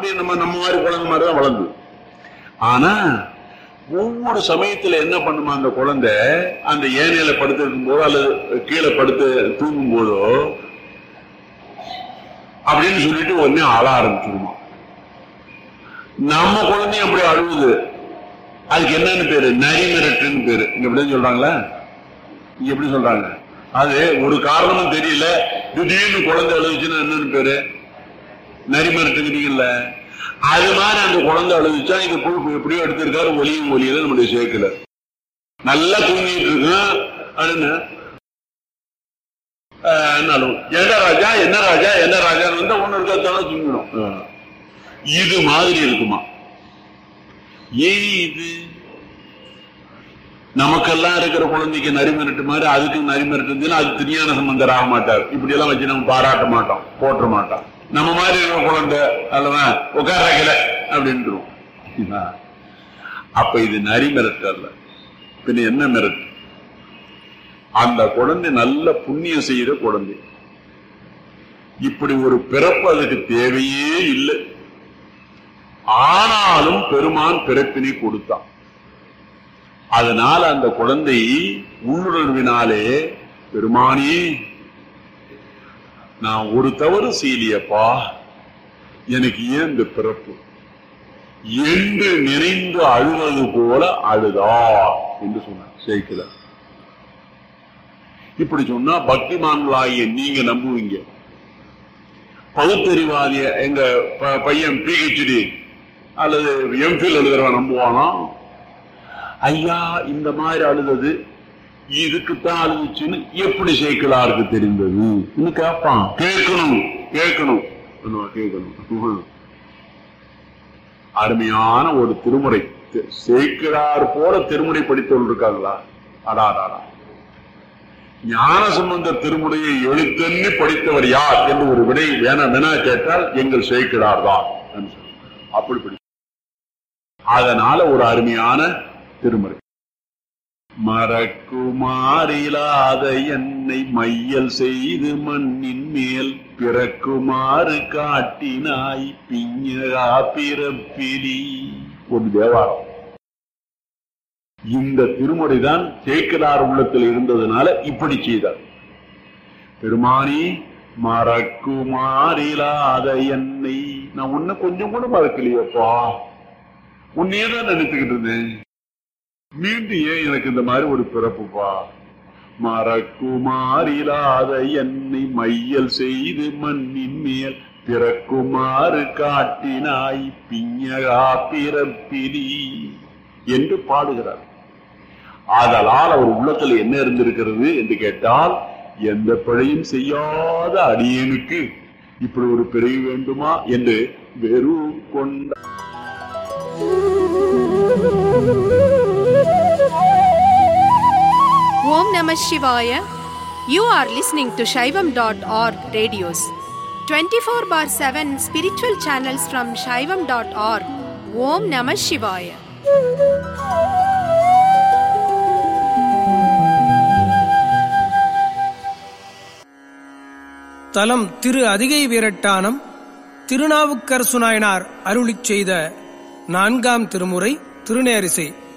அப்படி நம்ம நம்ம மாதிரி குழந்தை மாதிரி தான் வளர்ந்து ஆனா ஒவ்வொரு சமயத்துல என்ன பண்ணுமா அந்த குழந்தை அந்த ஏனையில படுத்து இருக்கும்போதோ அல்லது கீழே படுத்து தூங்கும் போதோ அப்படின்னு சொல்லிட்டு உடனே அழ ஆரம்பிச்சிருமா நம்ம குழந்தையும் அப்படி அழுவுது அதுக்கு என்னன்னு பேரு நரி மிரட்டுன்னு பேரு இங்க எப்படி சொல்றாங்களா இங்க எப்படி சொல்றாங்க அது ஒரு காரணமும் தெரியல திடீர்னு குழந்தை அழுதுச்சுன்னா என்னன்னு பேரு நரி மிரட்டுங்கிறீங்கல்ல அது மாதிரி அந்த குழந்தை அழுதுச்சா இது புழுப்பு எப்படியோ எடுத்திருக்காரு ஒலியும் ஒலியில நம்முடைய சேர்க்கல நல்லா தூங்கிட்டு இருக்கு அழுன்னு ஆஹ், என்ன அழுவும் என்ன ராஜா என்ன ராஜா என்ன ராஜான்னு வந்தா ஒண்ணு இருக்கிறதால தூங்கிடும் ஆஹ். இது மாதிரி இருக்குமா ஏன் இது நமக்கெல்லாம் இருக்கிற குழந்தைக்கு நரி மிரட்டு மாதிரி அதுக்கு நரி மிரட்டு அது திருஞான சம்பந்தர் ஆக மாட்டார் இப்படி எல்லாம் வச்சு நம்ம பாராட்ட மாட்டோம் போற்ற மாட்டோம் நம்ம மாதிரி இருக்கிற குழந்தை அல்லவா உட்கார வைக்கல அப்படின்ட்டுருவோம் அப்ப இது நரி மிரட்டு அல்ல பின்ன என்ன மிரட்டு அந்த குழந்தை நல்ல புண்ணியம் செய்யற குழந்தை இப்படி ஒரு பிறப்பு அதுக்கு தேவையே இல்லை ஆனாலும் பெருமான் பிறப்பினை கொடுத்தான் அதனால அந்த குழந்தை உள்ளுணர்வினாலே பெருமானே நான் ஒரு தவறு செய்யலையப்பா எனக்கு ஏன் இந்த பிறப்பு என்று நினைந்து அழுவது போல அழுதா என்று சொன்னார் சேர்க்கல இப்படி சொன்னா பக்திமான்களாகிய நீங்க நம்புவீங்க பகுத்தறிவாதிய எங்க ப- பையன் பிஹெச்டி அல்லது எம்ஃபில் எழுதுறவன் நம்புவானா ஐயா இந்த மாதிரி அழுதது இதுக்குத்தான் அழுதுச்சுன்னு எப்படி சேர்க்கலாருக்கு தெரிந்தது இன்னும் கேட்பான் கேட்கணும் கேட்கணும் என்னவா கேட்கணும் உம். அருமையான ஒரு திருமுறை சேர்க்கிறார் போல திருமுறை படித்தவர்கள் இருக்காங்களா அடாடாடா ஞான சம்பந்த திருமுறையை எழுத்தெண்ணி படித்தவர் யார் என்று ஒரு விடை வேண வினா கேட்டால் எங்கள் சேர்க்கிறார் தான் என்று சொல்லுவார். அப்படி படி அதனால ஒரு அருமையான திருமுறை மறக்குமாறிலாத என்னை மையல் செய்து மண்ணின் மேல் பிறக்குமாறு காட்டினாய் பிஞ்சகா பிறப்பிலி ஒரு தேவாரம் இந்த திருமுறைதான் சேக்கிரார் உள்ளத்தில் இருந்ததுனால இப்படி செய்தார் பெருமானி மறக்குமாறிலாத என்னை நான் உன்னை கொஞ்சம் கூட மறக்கலையப்பா உன்னையே தான் நினைச்சுக்கிட்டு இருந்தேன் மீண்டும் ஏன் எனக்கு இந்த மாதிரி ஒரு பிறப்புப்பா மறக்குமாறிலாத என்னை மையல் செய்து மண்ணின் மேல் பிறக்குமாறு காட்டினாய் பிஞ்சகா பிறப்பிலி என்று பாடுகிறார் ஆதலால் அவர் உள்ளத்தில் என்ன இருந்திருக்கிறது என்று கேட்டால் எந்த பிழையும் செய்யாத அடியனுக்கு இப்படி ஒரு பிறவி வேண்டுமா என்று வெறு கொண்ட Om Namah Shivaya. You are listening to Shaivam.org radios. 24 bar 7 spiritual channels from Shaivam.org. Om Namah Shivaya. தலம் திரு அதிகை வீரட்டானம் திருநாவுக்கரசு நாயனார் அருளிச் செய்த நான்காம் திருமுறை திருநேரிசை